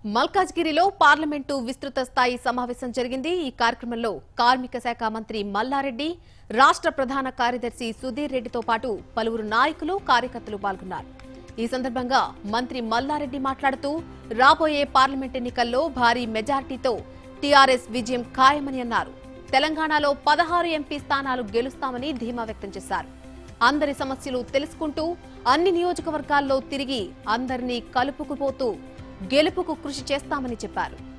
మల్కాజ్గిరిలో పార్లమెంటు విస్తృత స్థాయి సమావేశం జరిగింది ఈ కార్యక్రమంలో కార్మిక శాఖ మంత్రి మల్లారెడ్డి రాష్ట్ర ప్రధాన కార్యదర్శి సుధీర్ రెడ్డితో పాటు పలువురు నాయకులు కార్యకర్తలు పాల్గొన్నారు ఈ సందర్భంగా మంత్రి మల్లారెడ్డి మాట్లాడుతూ రాబోయే పార్లమెంట్ ఎన్నికల్లో భారీ మెజార్టీతో టీఆర్ఎస్ విజయం ఖాయమని అన్నారు తెలంగాణలో పదహారు ఎంపీ స్థానాలు గెలుస్తామని ధీమా వ్యక్తం చేశారు అందరి సమస్యలు తెలుసుకుంటూ అన్ని నియోజకవర్గాల్లో తిరిగి అందరినీ కలుపుకుపోతూ గెలుపుకు కృషి చేస్తామని చెప్పారు